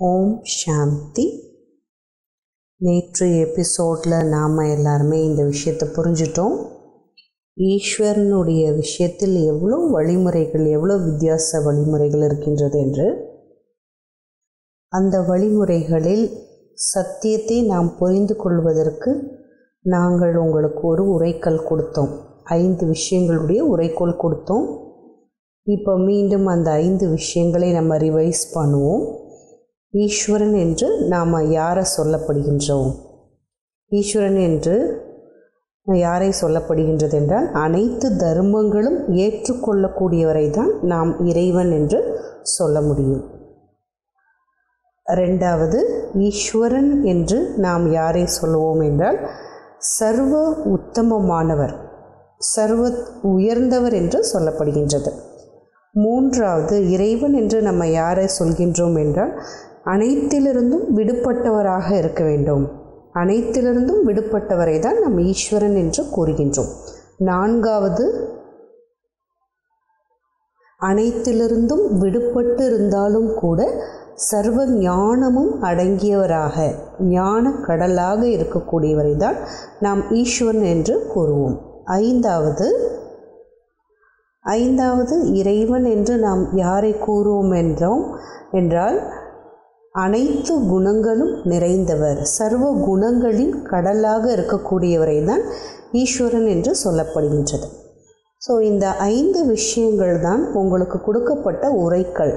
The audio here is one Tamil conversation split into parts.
ஓம் சாந்தி நேற்று எபிசோடில் நாம் எல்லாருமே இந்த விஷயத்தை புரிஞ்சிட்டோம் ஈஸ்வரனுடைய விஷயத்தில் எவ்வளோ வழிமுறைகள் எவ்வளோ வித்தியாச வழிமுறைகள் இருக்கின்றது என்று அந்த வழிமுறைகளில் சத்தியத்தை நாம் புரிந்து கொள்வதற்கு நாங்கள் உங்களுக்கு ஒரு உரைக்கல் கொடுத்தோம் ஐந்து விஷயங்களுடைய உரைக்கோள் கொடுத்தோம் இப்போ மீண்டும் அந்த ஐந்து விஷயங்களை நம்ம ரிவைஸ் பண்ணுவோம் ஈஸ்வரன் என்று நாம் யாரை சொல்லப்படுகின்றோம் ஈஸ்வரன் என்று யாரை சொல்லப்படுகின்றது என்றால் அனைத்து தர்மங்களும் ஏற்றுக்கொள்ளக்கூடியவரை தான் நாம் இறைவன் என்று சொல்ல முடியும் ரெண்டாவது ஈஸ்வரன் என்று நாம் யாரை சொல்லுவோம் என்றால் சர்வ உத்தமமானவர் சர்வ உயர்ந்தவர் என்று சொல்லப்படுகின்றது மூன்றாவது இறைவன் என்று நம்ம யாரை சொல்கின்றோம் என்றால் அனைத்திலிருந்தும் விடுபட்டவராக இருக்க வேண்டும் அனைத்திலிருந்தும் விடுபட்டவரை தான் நம் ஈஸ்வரன் என்று கூறுகின்றோம் நான்காவது அனைத்திலிருந்தும் விடுபட்டு இருந்தாலும் கூட சர்வ ஞானமும் அடங்கியவராக ஞான கடலாக இருக்கக்கூடியவரை தான் நாம் ஈஸ்வரன் என்று கூறுவோம் ஐந்தாவது ஐந்தாவது இறைவன் என்று நாம் யாரை கூறுவோம் என்றோம் என்றால் அனைத்து குணங்களும் நிறைந்தவர் சர்வ குணங்களின் கடலாக இருக்கக்கூடியவரை தான் ஈஸ்வரன் என்று சொல்லப்படுகின்றது ஸோ இந்த ஐந்து விஷயங்கள் தான் உங்களுக்கு கொடுக்கப்பட்ட உரைக்கள்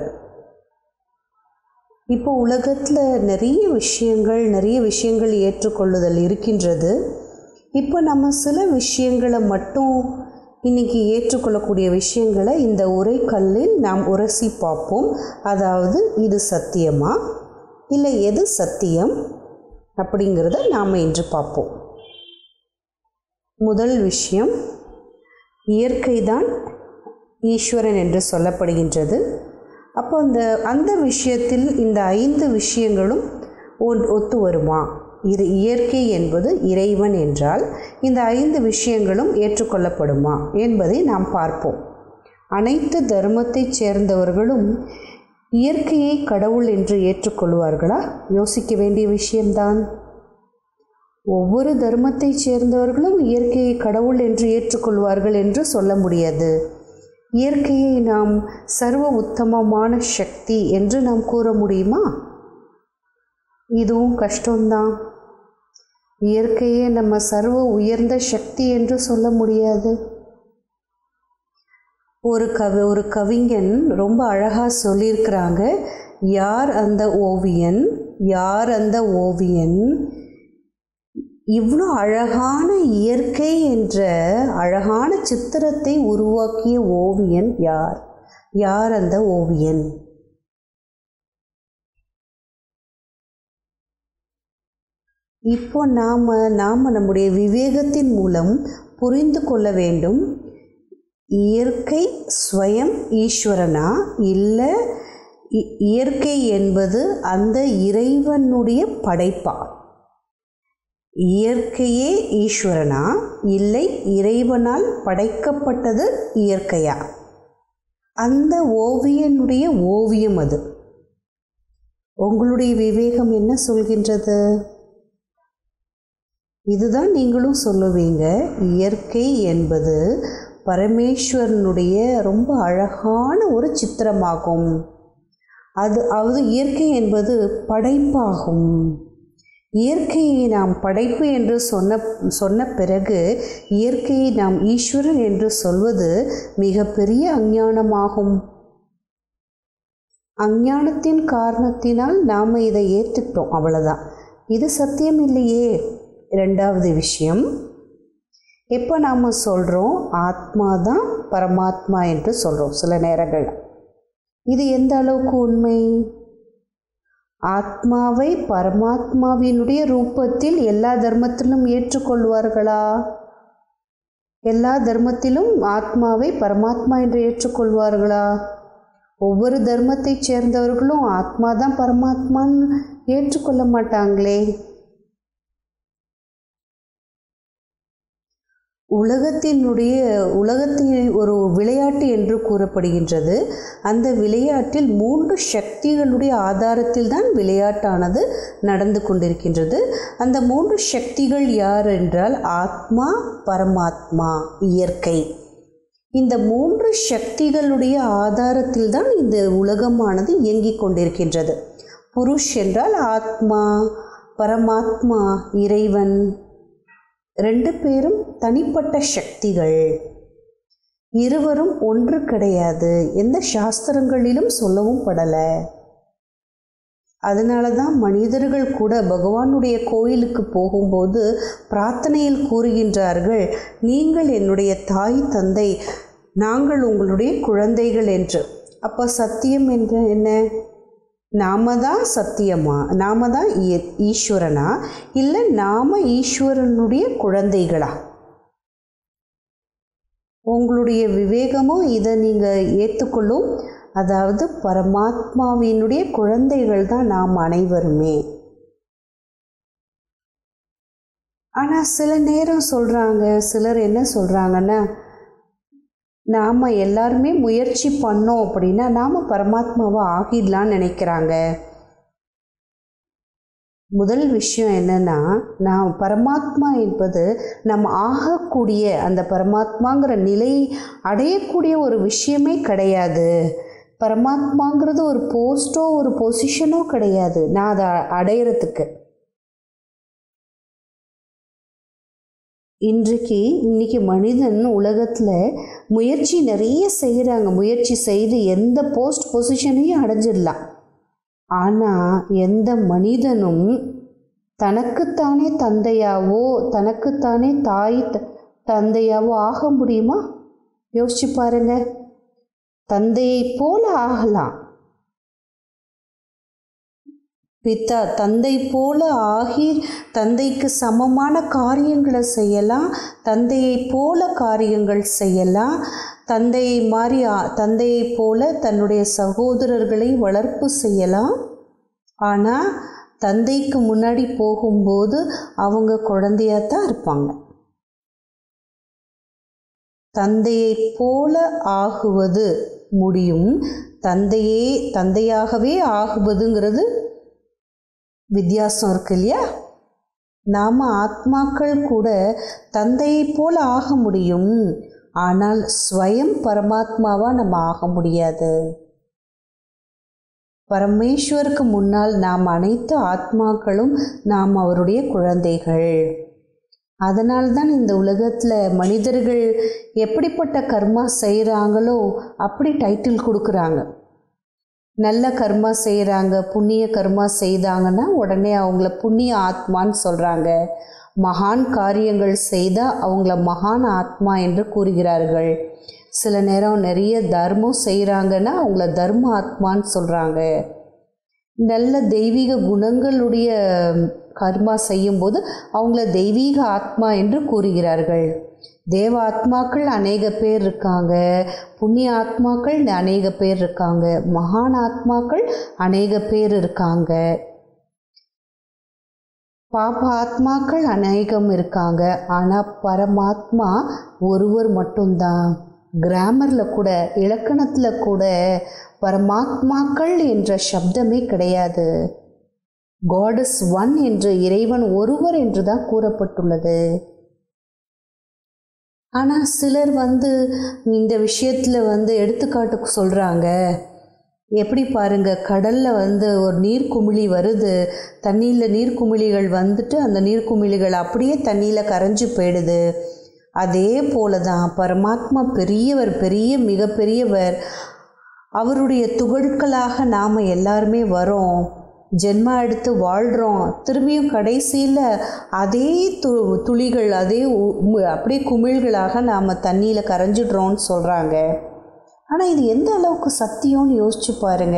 இப்போ உலகத்தில் நிறைய விஷயங்கள் நிறைய விஷயங்கள் ஏற்றுக்கொள்ளுதல் இருக்கின்றது இப்போ நம்ம சில விஷயங்களை மட்டும் இன்றைக்கி ஏற்றுக்கொள்ளக்கூடிய விஷயங்களை இந்த உரைக்கல்லில் நாம் உரசி பார்ப்போம் அதாவது இது சத்தியமா இல்லை எது சத்தியம் அப்படிங்கிறத நாம் இன்று பார்ப்போம் முதல் விஷயம் இயற்கை தான் ஈஸ்வரன் என்று சொல்லப்படுகின்றது அப்போ அந்த அந்த விஷயத்தில் இந்த ஐந்து விஷயங்களும் ஒத்து வருமா இது இயற்கை என்பது இறைவன் என்றால் இந்த ஐந்து விஷயங்களும் ஏற்றுக்கொள்ளப்படுமா என்பதை நாம் பார்ப்போம் அனைத்து தர்மத்தைச் சேர்ந்தவர்களும் இயற்கையை கடவுள் என்று ஏற்றுக்கொள்வார்களா யோசிக்க வேண்டிய விஷயம்தான் ஒவ்வொரு தர்மத்தைச் சேர்ந்தவர்களும் இயற்கையை கடவுள் என்று ஏற்றுக்கொள்வார்கள் என்று சொல்ல முடியாது இயற்கையை நாம் சர்வ உத்தமமான சக்தி என்று நாம் கூற முடியுமா இதுவும் கஷ்டம்தான் இயற்கையே நம்ம சர்வ உயர்ந்த சக்தி என்று சொல்ல முடியாது ஒரு கவி ஒரு கவிஞன் ரொம்ப அழகாக சொல்லியிருக்கிறாங்க யார் அந்த ஓவியன் யார் அந்த ஓவியன் இவ்வளோ அழகான இயற்கை என்ற அழகான சித்திரத்தை உருவாக்கிய ஓவியன் யார் யார் அந்த ஓவியன் இப்போ நாம் நாம் நம்முடைய விவேகத்தின் மூலம் புரிந்து கொள்ள வேண்டும் இயற்கை ஸ்வயம் ஈஸ்வரனா இல்லை இயற்கை என்பது அந்த இறைவனுடைய படைப்பா இயற்கையே ஈஸ்வரனா இல்லை இறைவனால் படைக்கப்பட்டது இயற்கையா அந்த ஓவியனுடைய ஓவியம் அது உங்களுடைய விவேகம் என்ன சொல்கின்றது இதுதான் நீங்களும் சொல்லுவீங்க இயற்கை என்பது பரமேஸ்வரனுடைய ரொம்ப அழகான ஒரு சித்திரமாகும் அது அது இயற்கை என்பது படைப்பாகும் இயற்கையை நாம் படைப்பு என்று சொன்ன சொன்ன பிறகு இயற்கையை நாம் ஈஸ்வரன் என்று சொல்வது மிகப்பெரிய அஞ்ஞானமாகும் அஞ்ஞானத்தின் காரணத்தினால் நாம் இதை ஏற்றுக்கிட்டோம் அவ்வளோதான் இது சத்தியம் இல்லையே ரெண்டாவது விஷயம் எப்போ நாம் சொல்கிறோம் ஆத்மா தான் பரமாத்மா என்று சொல்கிறோம் சில நேரங்கள் இது எந்த அளவுக்கு உண்மை ஆத்மாவை பரமாத்மாவினுடைய ரூபத்தில் எல்லா தர்மத்திலும் ஏற்றுக்கொள்வார்களா எல்லா தர்மத்திலும் ஆத்மாவை பரமாத்மா என்று ஏற்றுக்கொள்வார்களா ஒவ்வொரு தர்மத்தைச் சேர்ந்தவர்களும் ஆத்மா தான் பரமாத்மான்னு ஏற்றுக்கொள்ள மாட்டாங்களே உலகத்தினுடைய உலகத்தின் ஒரு விளையாட்டு என்று கூறப்படுகின்றது அந்த விளையாட்டில் மூன்று சக்திகளுடைய ஆதாரத்தில் தான் விளையாட்டானது நடந்து கொண்டிருக்கின்றது அந்த மூன்று சக்திகள் யார் என்றால் ஆத்மா பரமாத்மா இயற்கை இந்த மூன்று சக்திகளுடைய ஆதாரத்தில் தான் இந்த உலகமானது இயங்கிக் கொண்டிருக்கின்றது புருஷ் என்றால் ஆத்மா பரமாத்மா இறைவன் ரெண்டு பேரும் தனிப்பட்ட சக்திகள் இருவரும் ஒன்று கிடையாது எந்த சாஸ்திரங்களிலும் சொல்லவும் படலை அதனால தான் மனிதர்கள் கூட பகவானுடைய கோயிலுக்கு போகும்போது பிரார்த்தனையில் கூறுகின்றார்கள் நீங்கள் என்னுடைய தாய் தந்தை நாங்கள் உங்களுடைய குழந்தைகள் என்று அப்போ சத்தியம் என்று என்ன நாம தான் சத்தியமா நாம தான் ஈ- ஈஸ்வரனா இல்லை நாம ஈஸ்வரனுடைய குழந்தைகளா உங்களுடைய விவேகமும் இதை நீங்கள் ஏற்றுக்கொள்ளும் அதாவது பரமாத்மாவினுடைய குழந்தைகள் தான் நாம் அனைவருமே ஆனால் சில நேரம் சொல்கிறாங்க சிலர் என்ன சொல்கிறாங்கன்னா நாம் எல்லாருமே முயற்சி பண்ணோம் அப்படின்னா நாம் பரமாத்மாவை ஆகிடலான்னு நினைக்கிறாங்க முதல் விஷயம் என்னன்னா நான் பரமாத்மா என்பது நம்ம ஆகக்கூடிய அந்த பரமாத்மாங்கிற நிலை அடையக்கூடிய ஒரு விஷயமே கிடையாது பரமாத்மாங்கிறது ஒரு போஸ்ட்டோ ஒரு பொசிஷனோ கிடையாது நான் அதை அடையிறதுக்கு இன்றைக்கு இன்னைக்கு மனிதன் உலகத்தில் முயற்சி நிறைய செய்கிறாங்க முயற்சி செய்து எந்த போஸ்ட் பொசிஷனையும் அடைஞ்சிடலாம் ஆனால் எந்த மனிதனும் தனக்குத்தானே தந்தையாவோ தனக்குத்தானே தாய் த- தந்தையாவோ ஆக முடியுமா யோசிச்சு பாருங்க தந்தையைப் போல ஆகலாம் பித்தா தந்தை போல ஆகி தந்தைக்கு சமமான காரியங்களை செய்யலாம் தந்தையைப் போல காரியங்கள் செய்யலாம் தந்தையை மாதிரி ஆ- தந்தையைப் போல தன்னுடைய சகோதரர்களை வளர்ப்பு செய்யலாம் ஆனால் தந்தைக்கு முன்னாடி போகும்போது அவங்க குழந்தையாக தான் இருப்பாங்க தந்தையைப் போல ஆகுவது முடியும் தந்தையே தந்தையாகவே ஆகுவதுங்கிறது வித்தியாசம் இருக்கு இல்லையா நாம் ஆத்மாக்கள் கூட தந்தையைப் போல ஆக முடியும் ஆனால் ஸ்வயம் பரமாத்மாவாக நம்ம ஆக முடியாது பரமேஸ்வருக்கு முன்னால் நாம் அனைத்து ஆத்மாக்களும் நாம் அவருடைய குழந்தைகள் அதனால்தான் இந்த உலகத்தில் மனிதர்கள் எப்படிப்பட்ட கர்மா செய்கிறாங்களோ அப்படி டைட்டில் கொடுக்குறாங்க நல்ல கர்மா செய்கிறாங்க புண்ணிய கர்மா செய்தாங்கன்னா உடனே அவங்கள புண்ணிய ஆத்மான்னு சொல்கிறாங்க மகான் காரியங்கள் செய்தால் அவங்கள மகான் ஆத்மா என்று கூறுகிறார்கள் சில நேரம் நிறைய தர்மம் செய்கிறாங்கன்னா அவங்கள தர்ம ஆத்மான்னு சொல்கிறாங்க நல்ல தெய்வீக குணங்களுடைய கர்மா செய்யும்போது அவங்கள தெய்வீக ஆத்மா என்று கூறுகிறார்கள் தேவ ஆத்மாக்கள் அநேக பேர் இருக்காங்க புண்ணிய ஆத்மாக்கள் அநேக பேர் இருக்காங்க மகான் ஆத்மாக்கள் அநேக பேர் இருக்காங்க பாப ஆத்மாக்கள் அநேகம் இருக்காங்க ஆனால் பரமாத்மா ஒருவர் மட்டும்தான் கிராமரில் கூட இலக்கணத்தில் கூட பரமாத்மாக்கள் என்ற சப்தமே கிடையாது காட் இஸ் ஒன் என்று இறைவன் ஒருவர் என்று தான் கூறப்பட்டுள்ளது ஆனால் சிலர் வந்து இந்த விஷயத்தில் வந்து எடுத்துக்காட்டுக்கு சொல்கிறாங்க எப்படி பாருங்க கடலில் வந்து ஒரு நீர்க்குமிழி வருது தண்ணியில் நீர்க்குமிழிகள் வந்துட்டு அந்த நீர்க்குமிழிகள் அப்படியே தண்ணியில் கரைஞ்சு போயிடுது அதே போல தான் பரமாத்மா பெரியவர் பெரிய மிகப்பெரியவர் அவருடைய துகள்களாக நாம் எல்லாருமே வரோம் ஜென்மா எடுத்து வாழ்கிறோம் திரும்பியும் கடைசியில் அதே து துளிகள் அதே உ- மு- அப்படியே குமிழ்களாக நாம் தண்ணியில் கரைஞ்சிடுறோம்னு சொல்கிறாங்க ஆனால் இது எந்த அளவுக்கு சத்தியம்னு யோசிச்சு பாருங்க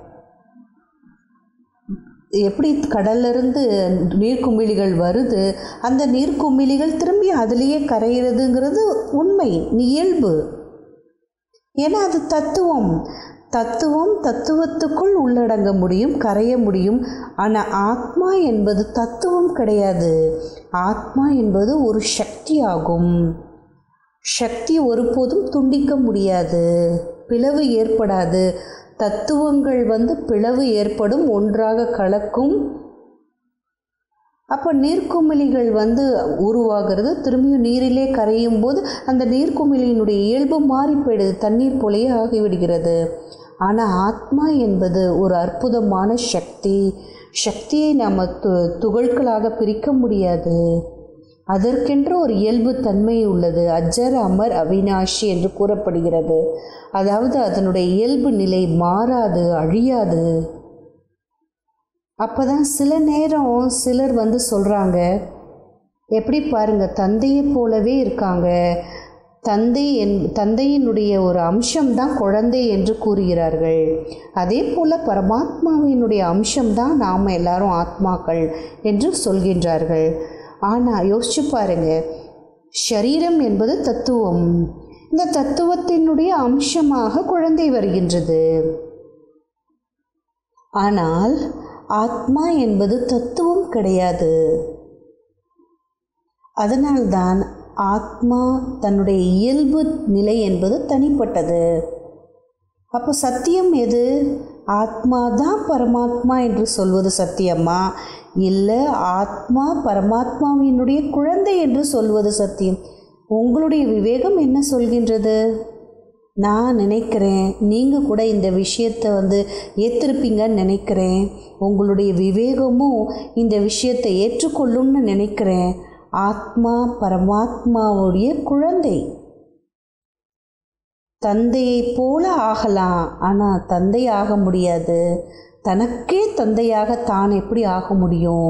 எப்படி கடல்ல இருந்து நீர்க்குமிழிகள் வருது அந்த நீர்க்குமிழிகள் திரும்பி அதுலேயே கரையிறதுங்கிறது உண்மை இயல்பு ஏன்னா அது தத்துவம் தத்துவம் தத்துவத்துக்குள் உள்ளடங்க முடியும் கரைய முடியும் ஆனால் ஆத்மா என்பது தத்துவம் கிடையாது ஆத்மா என்பது ஒரு சக்தி ஆகும் சக்தி ஒருபோதும் துண்டிக்க முடியாது பிளவு ஏற்படாது தத்துவங்கள் வந்து பிளவு ஏற்படும் ஒன்றாக கலக்கும் அப்போ நீர்க்குமிழிகள் வந்து உருவாகிறது திரும்பியும் நீரிலே கரையும் போது அந்த நீர்க்குமிழியினுடைய இயல்பு மாறி போயிடுது தண்ணீர் போலேயே ஆகிவிடுகிறது ஆனால் ஆத்மா என்பது ஒரு அற்புதமான சக்தி சக்தியை நாம் து துகள்களாக பிரிக்க முடியாது அதற்கென்று ஒரு இயல்பு தன்மை உள்ளது அஜர் அமர் அவினாஷி என்று கூறப்படுகிறது அதாவது அதனுடைய இயல்பு நிலை மாறாது அழியாது அப்போ தான் சில நேரம் சிலர் வந்து சொல்கிறாங்க எப்படி பாருங்க தந்தையை போலவே இருக்காங்க தந்தை என் தந்தையினுடைய ஒரு அம்சம்தான் குழந்தை என்று கூறுகிறார்கள் அதே போல் பரமாத்மாவினுடைய அம்சம்தான் நாம் எல்லாரும் ஆத்மாக்கள் என்று சொல்கின்றார்கள் ஆனால் யோசிச்சு பாருங்க ஷரீரம் என்பது தத்துவம் இந்த தத்துவத்தினுடைய அம்சமாக குழந்தை வருகின்றது ஆனால் ஆத்மா என்பது தத்துவம் கிடையாது அதனால்தான் ஆத்மா தன்னுடைய இயல்பு நிலை என்பது தனிப்பட்டது அப்போ சத்தியம் எது ஆத்மா தான் பரமாத்மா என்று சொல்வது சத்தியமா இல்லை ஆத்மா பரமாத்மாவினுடைய குழந்தை என்று சொல்வது சத்தியம் உங்களுடைய விவேகம் என்ன சொல்கின்றது நான் நினைக்கிறேன் நீங்கள் கூட இந்த விஷயத்தை வந்து ஏற்றிருப்பீங்கன்னு நினைக்கிறேன் உங்களுடைய விவேகமும் இந்த விஷயத்தை ஏற்றுக்கொள்ளும்னு நினைக்கிறேன் ஆத்மா பரமாத்மாவுடைய குழந்தை தந்தையைப் போல ஆகலாம் ஆனால் தந்தை ஆக முடியாது தனக்கே தந்தையாக தான் எப்படி ஆக முடியும்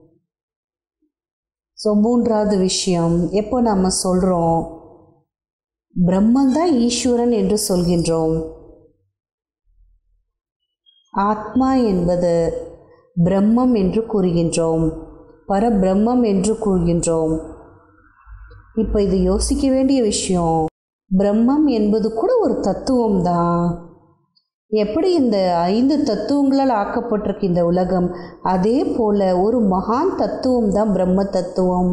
ஸோ மூன்றாவது விஷயம் எப்போ நம்ம சொல்கிறோம் பிரம்மந்தான் ஈஸ்வரன் என்று சொல்கின்றோம் ஆத்மா என்பது பிரம்மம் என்று கூறுகின்றோம் பரபிரம்மம் என்று கூறுகின்றோம் இப்போ இது யோசிக்க வேண்டிய விஷயம் பிரம்மம் என்பது கூட ஒரு தத்துவம் தான் எப்படி இந்த ஐந்து தத்துவங்களால் ஆக்கப்பட்டிருக்கு இந்த உலகம் அதே போல ஒரு மகான் தத்துவம் தான் பிரம்ம தத்துவம்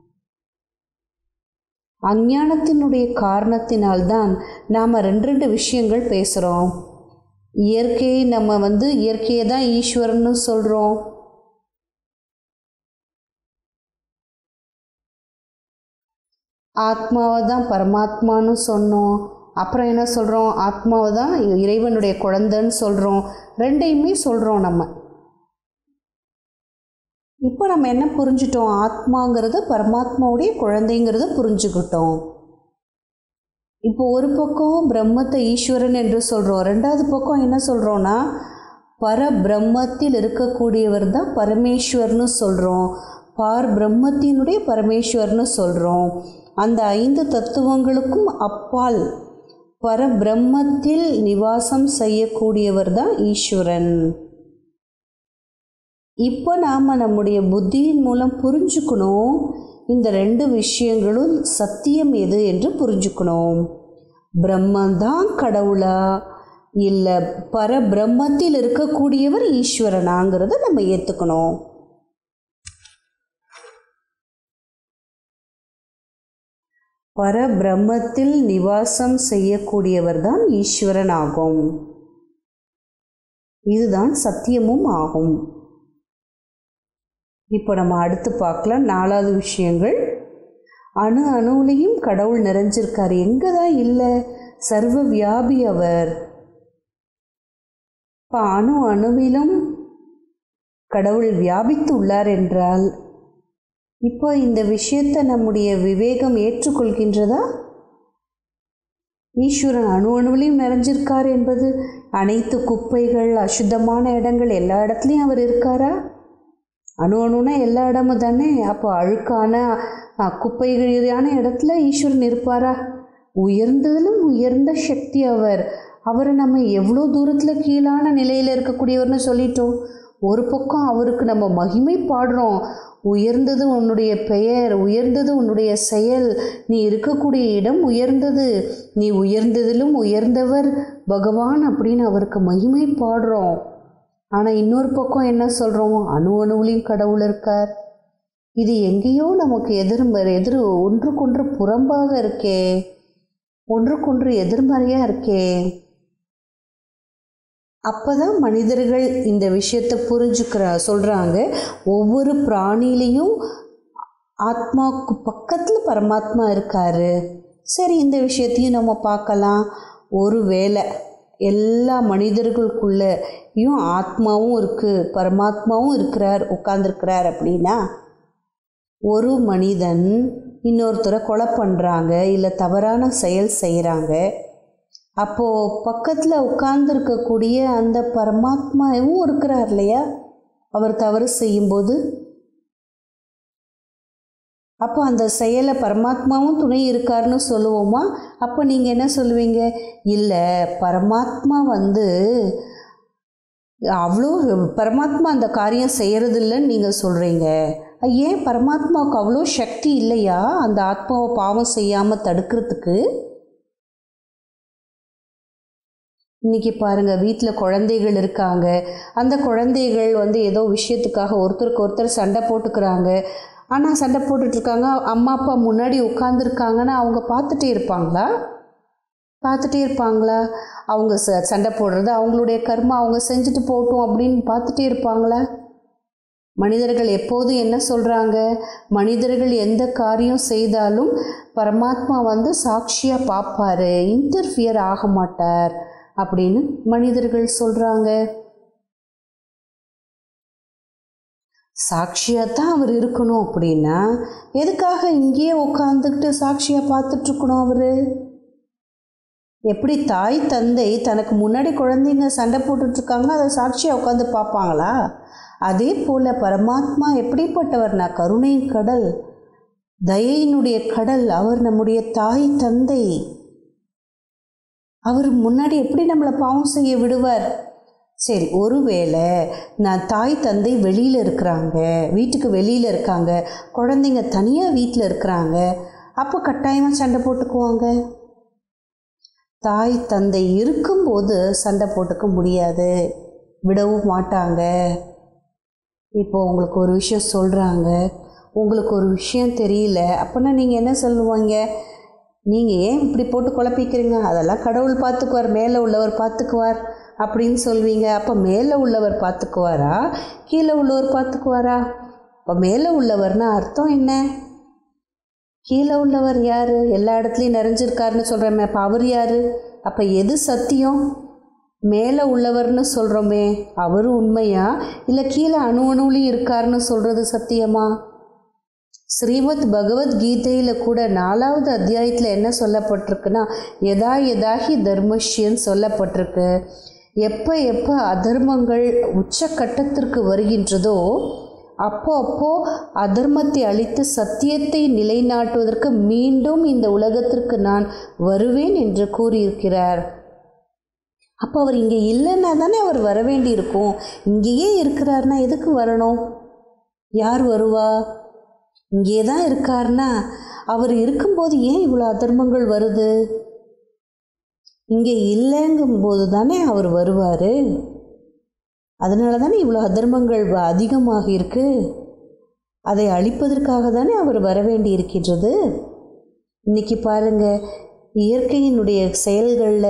அஞ்ஞானத்தினுடைய காரணத்தினால்தான் நாம் ரெண்டு ரெண்டு விஷயங்கள் பேசுகிறோம் இயற்கையை நம்ம வந்து இயற்கையை தான் ஈஸ்வரன்னு சொல்கிறோம் ஆத்மாவை தான் பரமாத்மான்னு சொன்னோம் அப்புறம் என்ன சொல்கிறோம் ஆத்மாவை தான் இறைவனுடைய குழந்தைன்னு சொல்கிறோம் ரெண்டையுமே சொல்கிறோம் நம்ம இப்போ நம்ம என்ன புரிஞ்சிட்டோம் ஆத்மாங்கிறது பரமாத்மாவுடைய குழந்தைங்கிறத புரிஞ்சுக்கிட்டோம் இப்போ ஒரு பக்கம் பிரம்மத்தை ஈஸ்வரன் என்று சொல்கிறோம் ரெண்டாவது பக்கம் என்ன சொல்கிறோன்னா பரபிரம்மத்தில் இருக்கக்கூடியவர் தான் பரமேஸ்வர்னு சொல்கிறோம் பார் பிரம்மத்தினுடைய பரமேஸ்வர்னு சொல்கிறோம் அந்த ஐந்து தத்துவங்களுக்கும் அப்பால் பரபிரம்மத்தில் நிவாசம் செய்யக்கூடியவர் தான் ஈஸ்வரன் இப்போ நாம் நம்முடைய புத்தியின் மூலம் புரிஞ்சுக்கணும் இந்த ரெண்டு விஷயங்களும் சத்தியம் எது என்று புரிஞ்சுக்கணும் பிரம்மந்தான் கடவுளா இல்லை பரபிரம்மத்தில் இருக்கக்கூடியவர் ஈஸ்வரனாங்கிறத நம்ம ஏற்றுக்கணும் பரபிரம்மத்தில் நிவாசம் செய்யக்கூடியவர் தான் ஈஸ்வரன் ஆகும் இதுதான் சத்தியமும் ஆகும் இப்போ நம்ம அடுத்து பார்க்கலாம் நாலாவது விஷயங்கள் அணு அணுவிலையும் கடவுள் நிறைஞ்சிருக்கார் எங்கே தான் இல்லை சர்வ வியாபி அவர் இப்போ அணு அணுவிலும் கடவுள் வியாபித்து உள்ளார் என்றால் இப்போ இந்த விஷயத்தை நம்முடைய விவேகம் ஏற்றுக்கொள்கின்றதா ஈஸ்வரன் அணு அணுவிலையும் நிறைஞ்சிருக்கார் என்பது அனைத்து குப்பைகள் அசுத்தமான இடங்கள் எல்லா இடத்துலையும் அவர் இருக்காரா அணு அணுனா எல்லா இடமும் தானே அப்போ அழுக்கான குப்பைகளான இடத்துல ஈஸ்வரன் இருப்பாரா உயர்ந்ததிலும் உயர்ந்த சக்தி அவர் அவரை நம்ம எவ்வளோ தூரத்தில் கீழான நிலையில் இருக்கக்கூடியவர்னு சொல்லிட்டோம் ஒரு பக்கம் அவருக்கு நம்ம மகிமை பாடுறோம் உயர்ந்தது உன்னுடைய பெயர் உயர்ந்தது உன்னுடைய செயல் நீ இருக்கக்கூடிய இடம் உயர்ந்தது நீ உயர்ந்ததிலும் உயர்ந்தவர் பகவான் அப்படின்னு அவருக்கு மகிமை பாடுறோம் ஆனால் இன்னொரு பக்கம் என்ன சொல்கிறோம் அணு அணுவிலையும் கடவுள் இருக்கார் இது எங்கேயோ நமக்கு எதிர்மறை எதிர் ஒன்றுக்கொன்று புறம்பாக இருக்கே ஒன்றுக்கொன்று எதிர்மறையாக இருக்கே அப்பதான் மனிதர்கள் இந்த விஷயத்தை புரிஞ்சுக்கிற சொல்கிறாங்க ஒவ்வொரு பிராணிலையும் ஆத்மாவுக்கு பக்கத்தில் பரமாத்மா இருக்காரு சரி இந்த விஷயத்தையும் நம்ம பார்க்கலாம் ஒரு வேளை எல்லா மனிதர்களுக்குள்ளேயும் ஆத்மாவும் இருக்குது பரமாத்மாவும் இருக்கிறார் உட்கார்ந்துருக்கிறார் அப்படின்னா ஒரு மனிதன் இன்னொருத்தரை கொலை பண்ணுறாங்க இல்லை தவறான செயல் செய்கிறாங்க அப்போது பக்கத்தில் உட்கார்ந்துருக்கக்கூடிய அந்த பரமாத்மாவும் இருக்கிறார் இல்லையா அவர் தவறு செய்யும்போது அப்போ அந்த செயலை பரமாத்மாவும் துணை இருக்காருன்னு சொல்லுவோமா அப்போ நீங்கள் என்ன சொல்லுவீங்க இல்லை பரமாத்மா வந்து அவ்வளோ பரமாத்மா அந்த காரியம் செய்கிறதில்லன்னு நீங்கள் சொல்கிறீங்க ஏன் பரமாத்மாவுக்கு அவ்வளோ சக்தி இல்லையா அந்த ஆத்மாவை பாவம் செய்யாமல் தடுக்கிறதுக்கு இன்றைக்கி பாருங்கள் வீட்டில் குழந்தைகள் இருக்காங்க அந்த குழந்தைகள் வந்து ஏதோ விஷயத்துக்காக ஒருத்தருக்கு ஒருத்தர் சண்டை போட்டுக்கிறாங்க ஆனால் சண்டை போட்டுட்ருக்காங்க அம்மா அப்பா முன்னாடி உட்காந்துருக்காங்கன்னா அவங்க பார்த்துட்டே இருப்பாங்களா பார்த்துட்டே இருப்பாங்களா அவங்க ச சண்டை போடுறது அவங்களுடைய கர்மா அவங்க செஞ்சுட்டு போகட்டும் அப்படின்னு பார்த்துட்டே இருப்பாங்களா மனிதர்கள் எப்போதும் என்ன சொல்கிறாங்க மனிதர்கள் எந்த காரியம் செய்தாலும் பரமாத்மா வந்து சாட்சியாக பார்ப்பாரு இன்டர்ஃபியர் ஆக மாட்டார் அப்படின்னு மனிதர்கள் சொல்கிறாங்க சாட்சியாக தான் அவர் இருக்கணும் அப்படின்னா எதுக்காக இங்கேயே உட்காந்துக்கிட்டு சாட்சியாக பார்த்துட்ருக்கணும் அவர் எப்படி தாய் தந்தை தனக்கு முன்னாடி குழந்தைங்க சண்டை போட்டுட்ருக்காங்க அதை சாட்சியாக உட்காந்து பார்ப்பாங்களா அதே போல் பரமாத்மா எப்படிப்பட்டவர்னா கருணை கடல் தயையினுடைய கடல் அவர் நம்முடைய தாய் தந்தை அவர் முன்னாடி எப்படி நம்மளை பாவம் செய்ய விடுவார் சரி ஒருவேளை நான் தாய் தந்தை வெளியில் இருக்கிறாங்க வீட்டுக்கு வெளியில் இருக்காங்க குழந்தைங்க தனியாக வீட்டில் இருக்கிறாங்க அப்போ கட்டாயமாக சண்டை போட்டுக்குவாங்க தாய் தந்தை இருக்கும்போது சண்டை போட்டுக்க முடியாது விடவும் மாட்டாங்க இப்போ உங்களுக்கு ஒரு விஷயம் சொல்கிறாங்க உங்களுக்கு ஒரு விஷயம் தெரியல அப்படின்னா நீங்கள் என்ன சொல்லுவாங்க நீங்கள் ஏன் இப்படி போட்டு குழப்பிக்கிறீங்க அதெல்லாம் கடவுள் பார்த்துக்குவார் மேலே உள்ளவர் பார்த்துக்குவார் அப்படின்னு சொல்வீங்க அப்போ மேலே உள்ளவர் பார்த்துக்குவாரா கீழே உள்ளவர் பார்த்துக்குவாரா இப்போ மேலே உள்ளவர்னா அர்த்தம் என்ன கீழே உள்ளவர் யார் எல்லா இடத்துலையும் நிறைஞ்சிருக்காருன்னு சொல்கிறோமே அப்போ அவர் யார் அப்போ எது சத்தியம் மேலே உள்ளவர்னு சொல்கிறோமே அவர் உண்மையா இல்லை கீழே அணு அணுவிலையும் இருக்காருன்னு சொல்கிறது சத்தியமா ஸ்ரீமத் பகவத்கீதையில் கூட நாலாவது அத்தியாயத்தில் என்ன சொல்லப்பட்டிருக்குன்னா எதா எதாகி தர்மஷ்யன்னு சொல்லப்பட்டிருக்கு எப்போ எப்போ அதர்மங்கள் உச்சக்கட்டத்திற்கு வருகின்றதோ அப்போ அப்போ அதர்மத்தை அழித்து சத்தியத்தை நிலைநாட்டுவதற்கு மீண்டும் இந்த உலகத்திற்கு நான் வருவேன் என்று கூறியிருக்கிறார் அப்போ அவர் இங்கே இல்லைன்னா தானே அவர் வர வேண்டி இருக்கும் இங்கேயே இருக்கிறார்னா எதுக்கு வரணும் யார் வருவா இங்கே தான் இருக்கார்னா அவர் இருக்கும்போது ஏன் இவ்வளோ அதர்மங்கள் வருது இங்கே இல்லைங்கும்போது தானே அவர் வருவார் அதனால தானே இவ்வளோ அதர்மங்கள் அதிகமாக இருக்கு அதை அழிப்பதற்காக தானே அவர் வர வேண்டி இருக்கின்றது இன்னைக்கு பாருங்க இயற்கையினுடைய செயல்களில்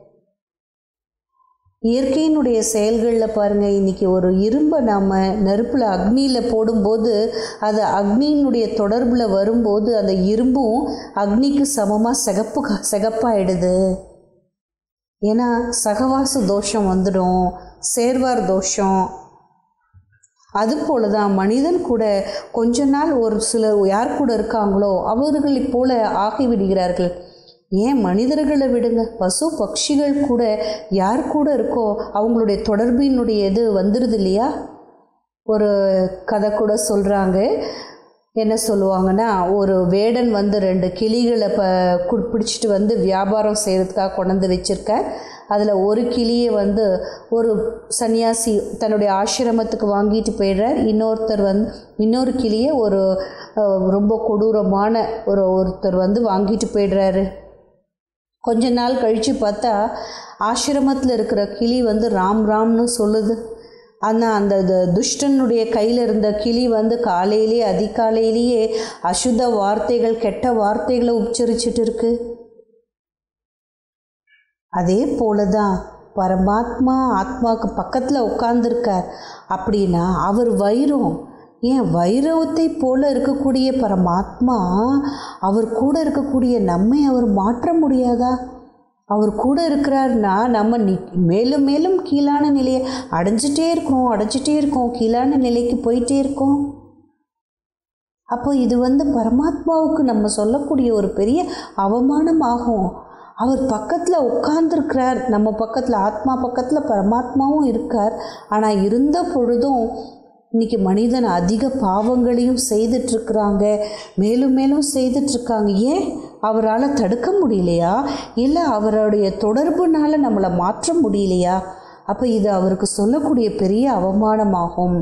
இயற்கையினுடைய செயல்களில் பாருங்கள் இன்றைக்கி ஒரு இரும்பை நாம் நெருப்பில் அக்னியில் போடும்போது அது அக்னியினுடைய தொடர்பில் வரும்போது அந்த இரும்பும் அக்னிக்கு சமமாக சிகப்பு சிகப்பாயிடுது ஏன்னா சகவாச தோஷம் வந்துடும் சேர்வார் தோஷம் அதுபோல தான் மனிதன் கூட கொஞ்ச நாள் ஒரு சிலர் யார் கூட இருக்காங்களோ அவர்களைப் போல ஆகிவிடுகிறார்கள் ஏன் மனிதர்களை விடுங்க பசு பட்சிகள் கூட யார் கூட இருக்கோ அவங்களுடைய தொடர்பினுடைய இது வந்துடுது இல்லையா ஒரு கதை கூட சொல்கிறாங்க என்ன சொல்லுவாங்கன்னா ஒரு வேடன் வந்து ரெண்டு கிளிகளை ப கு பிடிச்சிட்டு வந்து வியாபாரம் செய்கிறதுக்காக கொண்டாந்து வச்சுருக்க அதில் ஒரு கிளியை வந்து ஒரு சன்னியாசி தன்னுடைய ஆசிரமத்துக்கு வாங்கிட்டு போயிடுறார் இன்னொருத்தர் வந்து இன்னொரு கிளியை ஒரு ரொம்ப கொடூரமான ஒரு ஒருத்தர் வந்து வாங்கிட்டு போயிடுறாரு கொஞ்ச நாள் கழித்து பார்த்தா ஆசிரமத்தில் இருக்கிற கிளி வந்து ராம் ராம்னு சொல்லுது ஆனால் அந்த து- துஷ்டனுடைய கையில் இருந்த கிளி வந்து காலையிலேயே அதிகாலையிலேயே அசுத்த வார்த்தைகள் கெட்ட வார்த்தைகளை உச்சரிச்சிட்டு இருக்கு அதே போல தான் பரமாத்மா ஆத்மாவுக்கு பக்கத்தில் உட்கார்ந்துருக்கார் அப்படின்னா அவர் வைரம் ஏன் வைரவத்தை போல இருக்கக்கூடிய பரமாத்மா அவர் கூட இருக்கக்கூடிய நம்மை அவர் மாற்ற முடியாதா அவர் கூட இருக்கிறாருன்னா நம்ம நி மேலும் மேலும் கீழான நிலையை அடைஞ்சிட்டே இருக்கோம் அடைஞ்சிட்டே இருக்கோம் கீழான நிலைக்கு போயிட்டே இருக்கோம் அப்போ இது வந்து பரமாத்மாவுக்கு நம்ம சொல்லக்கூடிய ஒரு பெரிய அவமானம் ஆகும் அவர் பக்கத்தில் உட்கார்ந்துருக்கிறார் நம்ம பக்கத்தில் ஆத்மா பக்கத்தில் பரமாத்மாவும் இருக்கார் ஆனால் இருந்த பொழுதும் இன்னைக்கு மனிதன் அதிக பாவங்களையும் செய்துட்ருக்குறாங்க மேலும் மேலும் செய்துட்ருக்காங்க ஏன் அவரால் தடுக்க முடியலையா இல்லை அவருடைய தொடர்புனால நம்மளை மாற்ற முடியலையா அப்போ இது அவருக்கு சொல்லக்கூடிய பெரிய அவமானமாகும்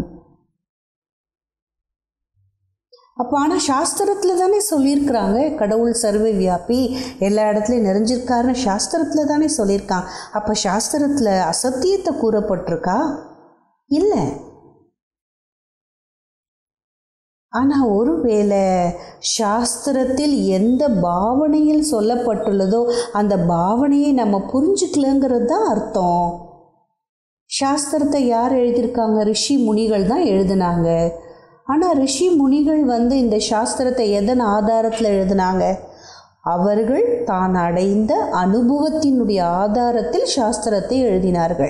அப்போ ஆனால் சாஸ்திரத்தில் தானே சொல்லியிருக்கிறாங்க கடவுள் சர்வ வியாபி எல்லா இடத்துலையும் நிறைஞ்சிருக்காருன்னு சாஸ்திரத்தில் தானே சொல்லியிருக்காங்க அப்போ சாஸ்திரத்தில் அசத்தியத்தை கூறப்பட்டிருக்கா இல்லை ஆனால் ஒருவேளை சாஸ்திரத்தில் எந்த பாவனையில் சொல்லப்பட்டுள்ளதோ அந்த பாவனையை நம்ம புரிஞ்சுக்கலங்கிறது தான் அர்த்தம் சாஸ்திரத்தை யார் எழுதியிருக்காங்க ரிஷி முனிகள் தான் எழுதினாங்க ஆனால் ரிஷி முனிகள் வந்து இந்த சாஸ்திரத்தை எதன் ஆதாரத்தில் எழுதினாங்க அவர்கள் தான் அடைந்த அனுபவத்தினுடைய ஆதாரத்தில் சாஸ்திரத்தை எழுதினார்கள்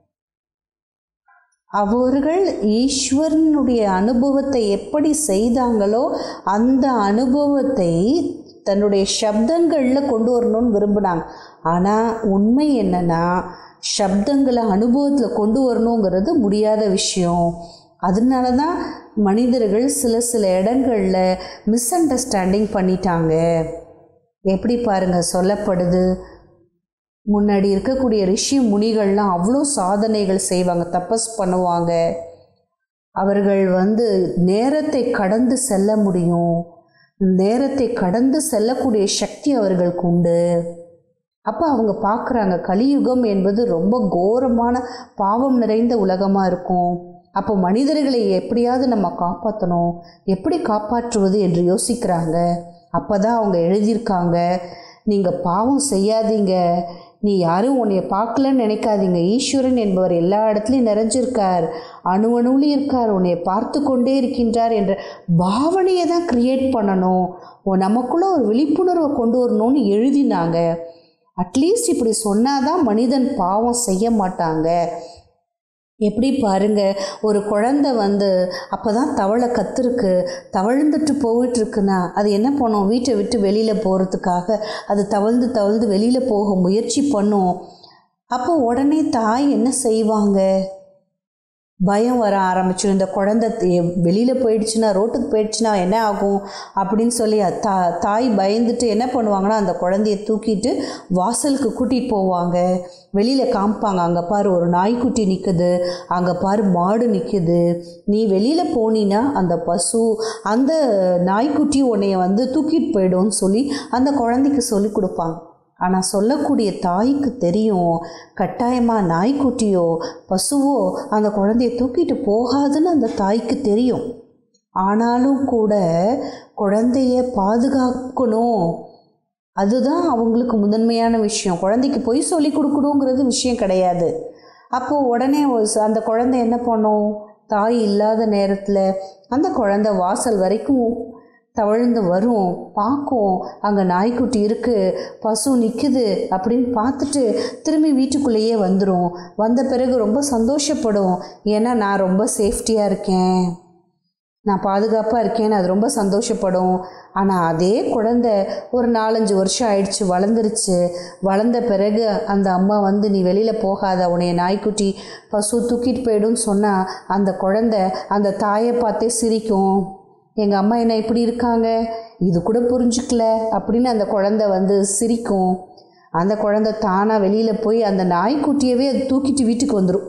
அவர்கள் ஈஸ்வரனுடைய அனுபவத்தை எப்படி செய்தாங்களோ அந்த அனுபவத்தை தன்னுடைய சப்தங்களில் கொண்டு வரணும்னு விரும்பினாங்க ஆனால் உண்மை என்னன்னா சப்தங்களை அனுபவத்தில் கொண்டு வரணுங்கிறது முடியாத விஷயம் அதனால தான் மனிதர்கள் சில சில இடங்களில் மிஸ் அண்டர்ஸ்டாண்டிங் பண்ணிட்டாங்க எப்படி பாருங்கள் சொல்லப்படுது முன்னாடி இருக்கக்கூடிய ரிஷி முனிகள்லாம் அவ்வளோ சாதனைகள் செய்வாங்க தபஸ் பண்ணுவாங்க அவர்கள் வந்து நேரத்தை கடந்து செல்ல முடியும் நேரத்தை கடந்து செல்லக்கூடிய சக்தி அவர்களுக்கு உண்டு அப்போ அவங்க பார்க்குறாங்க கலியுகம் என்பது ரொம்ப கோரமான பாவம் நிறைந்த உலகமாக இருக்கும் அப்போ மனிதர்களை எப்படியாவது நம்ம காப்பாற்றணும் எப்படி காப்பாற்றுவது என்று யோசிக்கிறாங்க அப்போ தான் அவங்க எழுதியிருக்காங்க நீங்கள் பாவம் செய்யாதீங்க நீ யாரும் உன்னைய பார்க்கலன்னு நினைக்காதீங்க ஈஸ்வரன் என்பவர் எல்லா இடத்துலையும் நிறைஞ்சிருக்கார் அணு அணுவிலையும் இருக்கார் உன்னைய பார்த்து கொண்டே இருக்கின்றார் என்ற பாவனையை தான் கிரியேட் பண்ணணும் ஓ நமக்குள்ளே ஒரு விழிப்புணர்வை கொண்டு வரணும்னு எழுதினாங்க அட்லீஸ்ட் இப்படி சொன்னாதான் மனிதன் பாவம் செய்ய மாட்டாங்க எப்படி பாருங்க ஒரு குழந்தை வந்து அப்போ தான் தவளை கத்துருக்கு தவழ்ந்துட்டு போயிட்டுருக்குன்னா அது என்ன பண்ணும் வீட்டை விட்டு வெளியில் போகிறதுக்காக அது தவழ்ந்து தவழ்ந்து வெளியில் போக முயற்சி பண்ணும் அப்போ உடனே தாய் என்ன செய்வாங்க பயம் வர ஆரம்பிச்சிடும் இந்த குழந்தை வெளியில் போயிடுச்சுன்னா ரோட்டுக்கு போயிடுச்சுன்னா என்ன ஆகும் அப்படின்னு சொல்லி தா தாய் பயந்துட்டு என்ன பண்ணுவாங்கன்னா அந்த குழந்தைய தூக்கிட்டு வாசலுக்கு கூட்டிகிட்டு போவாங்க வெளியில் காமிப்பாங்க அங்கே பாரு ஒரு நாய்க்குட்டி நிற்குது அங்கே பாரு மாடு நிற்குது நீ வெளியில் போனீன்னா அந்த பசு அந்த நாய்க்குட்டி உன்னைய வந்து தூக்கிட்டு போயிடும்னு சொல்லி அந்த குழந்தைக்கு சொல்லி கொடுப்பாங்க ஆனால் சொல்லக்கூடிய தாய்க்கு தெரியும் கட்டாயமாக நாய்க்குட்டியோ பசுவோ அந்த குழந்தைய தூக்கிட்டு போகாதுன்னு அந்த தாய்க்கு தெரியும் ஆனாலும் கூட குழந்தைய பாதுகாக்கணும் அதுதான் அவங்களுக்கு முதன்மையான விஷயம் குழந்தைக்கு பொய் சொல்லி கொடுக்கணுங்கிறது விஷயம் கிடையாது அப்போது உடனே அந்த குழந்தை என்ன பண்ணும் தாய் இல்லாத நேரத்தில் அந்த குழந்தை வாசல் வரைக்கும் தவழ்ந்து வரும் பார்க்கும் அங்கே நாய்க்குட்டி இருக்குது பசு நிற்குது அப்படின்னு பார்த்துட்டு திரும்பி வீட்டுக்குள்ளேயே வந்துடும் வந்த பிறகு ரொம்ப சந்தோஷப்படும் ஏன்னா நான் ரொம்ப சேஃப்டியாக இருக்கேன் நான் பாதுகாப்பாக இருக்கேன்னு அது ரொம்ப சந்தோஷப்படும் ஆனால் அதே குழந்தை ஒரு நாலஞ்சு வருஷம் ஆயிடுச்சு வளர்ந்துருச்சு வளர்ந்த பிறகு அந்த அம்மா வந்து நீ வெளியில் போகாத உன்னைய நாய்க்குட்டி பசு தூக்கிட்டு போயிடும்னு சொன்னால் அந்த குழந்தை அந்த தாயை பார்த்தே சிரிக்கும் எங்கள் அம்மா என்ன இப்படி இருக்காங்க இது கூட புரிஞ்சுக்கல அப்படின்னு அந்த குழந்தை வந்து சிரிக்கும் அந்த குழந்தை தானாக வெளியில் போய் அந்த நாய்க்குட்டியவே அது தூக்கிட்டு வீட்டுக்கு வந்துடும்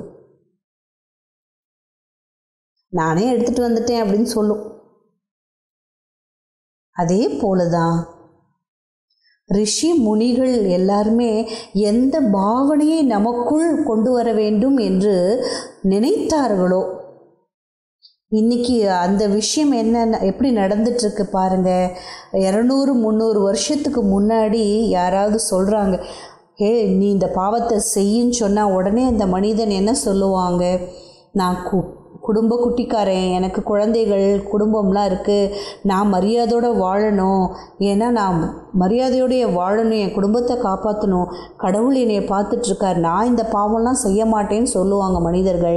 நானே எடுத்துகிட்டு வந்துட்டேன் அப்படின்னு சொல்லும் அதே போல தான் ரிஷி முனிகள் எல்லாருமே எந்த பாவனையை நமக்குள் கொண்டு வர வேண்டும் என்று நினைத்தார்களோ இன்னைக்கு அந்த விஷயம் என்ன எப்படி நடந்துட்டு இருக்கு பாருங்க இரநூறு முந்நூறு வருஷத்துக்கு முன்னாடி யாராவது சொல்கிறாங்க ஏ நீ இந்த பாவத்தை செய்யின்னு சொன்னால் உடனே அந்த மனிதன் என்ன சொல்லுவாங்க நான் கு குடும்ப குட்டிக்காரன் எனக்கு குழந்தைகள் குடும்பம்லாம் இருக்குது நான் மரியாதையோடு வாழணும் ஏன்னா நான் மரியாதையோடைய வாழணும் என் குடும்பத்தை காப்பாற்றணும் கடவுள் என்னைய பார்த்துட்ருக்கார் நான் இந்த பாவம்லாம் செய்ய மாட்டேன்னு சொல்லுவாங்க மனிதர்கள்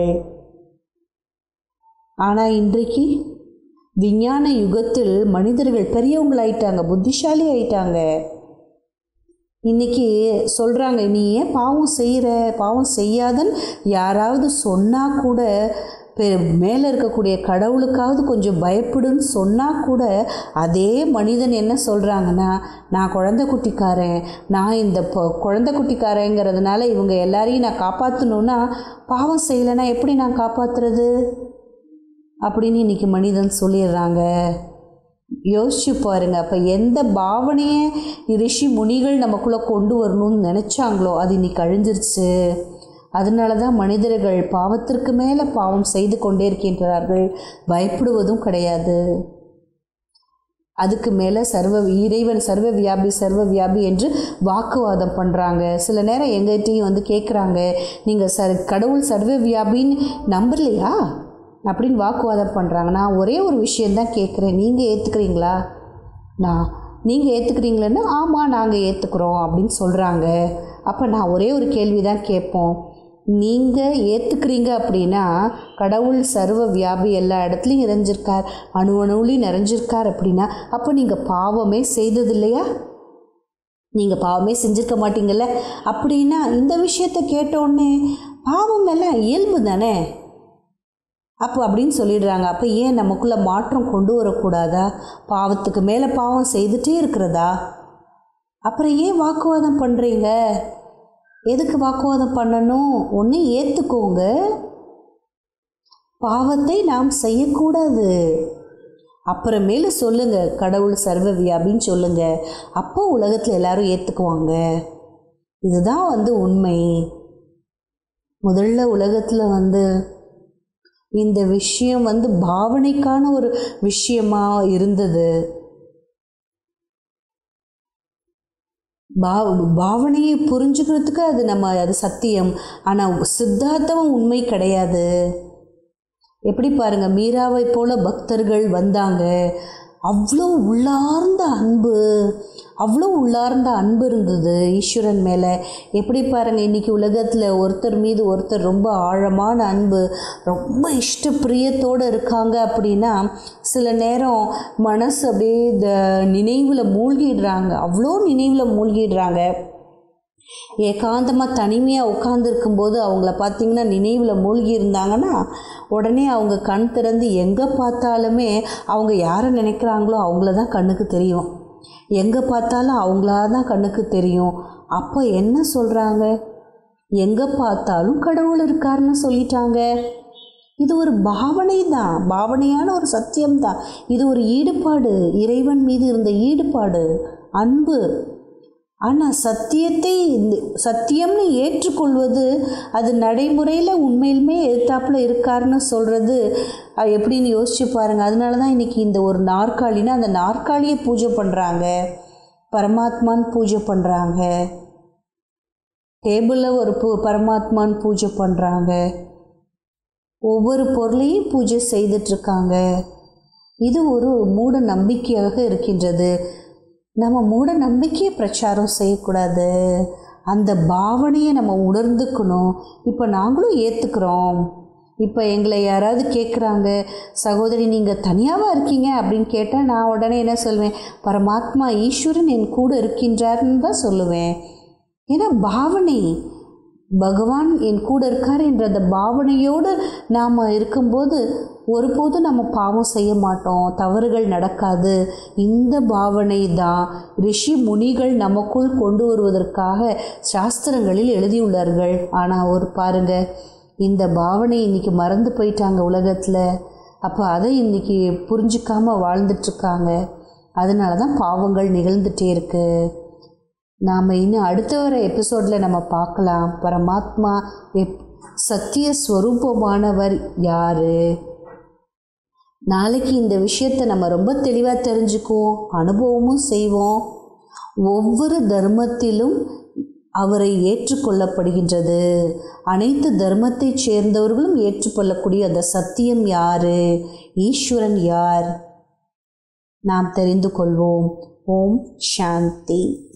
ஆனால் இன்றைக்கு விஞ்ஞான யுகத்தில் மனிதர்கள் பெரியவங்களாயிட்டாங்க புத்திசாலி ஆயிட்டாங்க இன்னைக்கு சொல்கிறாங்க நீ ஏன் பாவம் செய்கிற பாவம் செய்யாதன்னு யாராவது சொன்னால் கூட பெ மேலே இருக்கக்கூடிய கடவுளுக்காவது கொஞ்சம் பயப்படுன்னு சொன்னால் கூட அதே மனிதன் என்ன சொல்கிறாங்கன்னா நான் குழந்தை குட்டிக்காரன் நான் இந்த பொ குழந்தை குட்டிக்காரங்கிறதுனால இவங்க எல்லாரையும் நான் காப்பாற்றணுன்னா பாவம் செய்யலைன்னா எப்படி நான் காப்பாற்றுறது அப்படின்னு இன்னைக்கு மனிதன் சொல்லிடுறாங்க யோசிச்சு பாருங்க அப்போ எந்த பாவனையை ரிஷி முனிகள் நமக்குள்ளே கொண்டு வரணும்னு நினச்சாங்களோ அது இன்னைக்கு அழிஞ்சிருச்சு அதனால தான் மனிதர்கள் பாவத்திற்கு மேலே பாவம் செய்து கொண்டே இருக்கின்றார்கள் பயப்படுவதும் கிடையாது அதுக்கு மேலே சர்வ இறைவன் சர்வ வியாபி சர்வ வியாபி என்று வாக்குவாதம் பண்ணுறாங்க சில நேரம் எங்ககிட்டையும் வந்து கேட்குறாங்க நீங்கள் சர் கடவுள் சர்வ வியாபின்னு நம்பலையா அப்படின்னு வாக்குவாதம் பண்ணுறாங்க நான் ஒரே ஒரு விஷயந்தான் கேட்குறேன் நீங்கள் ஏற்றுக்கிறீங்களா நான் நீங்கள் ஏற்றுக்கிறீங்களன்னா ஆமாம் நாங்கள் ஏற்றுக்குறோம் அப்படின்னு சொல்கிறாங்க அப்போ நான் ஒரே ஒரு கேள்வி தான் கேட்போம் நீங்கள் ஏற்றுக்கிறீங்க அப்படின்னா கடவுள் சர்வ வியாபி எல்லா இடத்துலையும் நிறைஞ்சிருக்கார் அணு அணுவுலையும் நிறைஞ்சிருக்கார் அப்படின்னா அப்போ நீங்கள் பாவமே செய்தது இல்லையா நீங்கள் பாவமே செஞ்சுருக்க மாட்டீங்கல்ல அப்படின்னா இந்த விஷயத்தை கேட்டோடனே பாவம் எல்லாம் இயல்பு தானே அப்போ அப்படின்னு சொல்லிடுறாங்க அப்போ ஏன் நமக்குள்ளே மாற்றம் கொண்டு வரக்கூடாதா பாவத்துக்கு மேலே பாவம் செய்துட்டே இருக்கிறதா அப்புறம் ஏன் வாக்குவாதம் பண்ணுறீங்க எதுக்கு வாக்குவாதம் பண்ணணும் ஒன்று ஏற்றுக்கோங்க பாவத்தை நாம் செய்யக்கூடாது அப்புறமேலு சொல்லுங்க கடவுள் சர்வ வியாபின்னு சொல்லுங்க அப்போ உலகத்தில் எல்லாரும் ஏற்றுக்குவாங்க இதுதான் வந்து உண்மை முதல்ல உலகத்தில் வந்து இந்த விஷயம் வந்து பாவனைக்கான ஒரு விஷயமா இருந்தது பா பாவனையை புரிஞ்சுக்கிறதுக்கு அது நம்ம அது சத்தியம் ஆனால் சித்தாந்தம் உண்மை கிடையாது எப்படி பாருங்க மீராவை போல பக்தர்கள் வந்தாங்க அவ்வளோ உள்ளார்ந்த அன்பு அவ்வளோ உள்ளார்ந்த அன்பு இருந்தது ஈஸ்வரன் மேலே எப்படி பாருங்கள் இன்றைக்கி உலகத்தில் ஒருத்தர் மீது ஒருத்தர் ரொம்ப ஆழமான அன்பு ரொம்ப இஷ்ட பிரியத்தோடு இருக்காங்க அப்படின்னா சில நேரம் மனசு அப்படியே இந்த நினைவில் மூழ்கிடுறாங்க அவ்வளோ நினைவில் மூழ்கிடுறாங்க ஏகாந்தமாக தனிமையாக உட்காந்துருக்கும்போது அவங்கள பார்த்திங்கன்னா நினைவில் மூழ்கி இருந்தாங்கன்னா உடனே அவங்க கண் திறந்து எங்கே பார்த்தாலுமே அவங்க யாரை நினைக்கிறாங்களோ அவங்கள தான் கண்ணுக்கு தெரியும் எங்கே பார்த்தாலும் அவங்களா தான் கண்ணுக்கு தெரியும் அப்போ என்ன சொல்கிறாங்க எங்கே பார்த்தாலும் கடவுள் இருக்காருன்னு சொல்லிட்டாங்க இது ஒரு பாவனை தான் பாவனையான ஒரு சத்தியம்தான் இது ஒரு ஈடுபாடு இறைவன் மீது இருந்த ஈடுபாடு அன்பு ஆனால் சத்தியத்தை சத்தியம்னு ஏற்றுக்கொள்வது அது நடைமுறையில் உண்மையிலுமே எதிர்த்தாப்புல இருக்காருன்னு சொல்கிறது எப்படின்னு யோசிச்சு பாருங்கள் அதனால தான் இன்றைக்கி இந்த ஒரு நாற்காலினா அந்த நாற்காலியை பூஜை பண்ணுறாங்க பரமாத்மான்னு பூஜை பண்ணுறாங்க டேபிளில் ஒரு பூ பரமாத்மான்னு பூஜை பண்ணுறாங்க ஒவ்வொரு பொருளையும் பூஜை செய்துட்ருக்காங்க இது ஒரு மூட நம்பிக்கையாக இருக்கின்றது நம்ம மூட நம்பிக்கையை பிரச்சாரம் செய்யக்கூடாது அந்த பாவனையை நம்ம உணர்ந்துக்கணும் இப்போ நாங்களும் ஏற்றுக்கிறோம் இப்போ எங்களை யாராவது கேட்குறாங்க சகோதரி நீங்கள் தனியாகவா இருக்கீங்க அப்படின்னு கேட்டால் நான் உடனே என்ன சொல்வேன் பரமாத்மா ஈஸ்வரன் என் கூட இருக்கின்றார்னு தான் சொல்லுவேன் ஏன்னா பாவனை பகவான் என் கூட இருக்கார் என்ற அந்த பாவனையோடு நாம் இருக்கும்போது ஒருபோதும் நம்ம பாவம் செய்ய மாட்டோம் தவறுகள் நடக்காது இந்த பாவனை தான் ரிஷி முனிகள் நமக்குள் கொண்டு வருவதற்காக சாஸ்திரங்களில் எழுதியுள்ளார்கள் ஆனால் ஒரு பாருங்க இந்த பாவனை இன்னைக்கு மறந்து போயிட்டாங்க உலகத்தில் அப்போ அதை இன்னைக்கு புரிஞ்சுக்காம வாழ்ந்துட்டுருக்காங்க அதனால தான் பாவங்கள் நிகழ்ந்துட்டே இருக்குது நாம் இன்னும் அடுத்த வர எபிசோடில் நம்ம பார்க்கலாம் பரமாத்மா எப் சத்திய ஸ்வரூபமானவர் யார் நாளைக்கு இந்த விஷயத்தை நம்ம ரொம்ப தெளிவாக தெரிஞ்சுக்குவோம் அனுபவமும் செய்வோம் ஒவ்வொரு தர்மத்திலும் அவரை ஏற்றுக்கொள்ளப்படுகின்றது அனைத்து தர்மத்தைச் சேர்ந்தவர்களும் ஏற்றுக்கொள்ளக்கூடிய அந்த சத்தியம் யாரு ஈஸ்வரன் யார் நாம் தெரிந்து கொள்வோம் ஓம் சாந்தி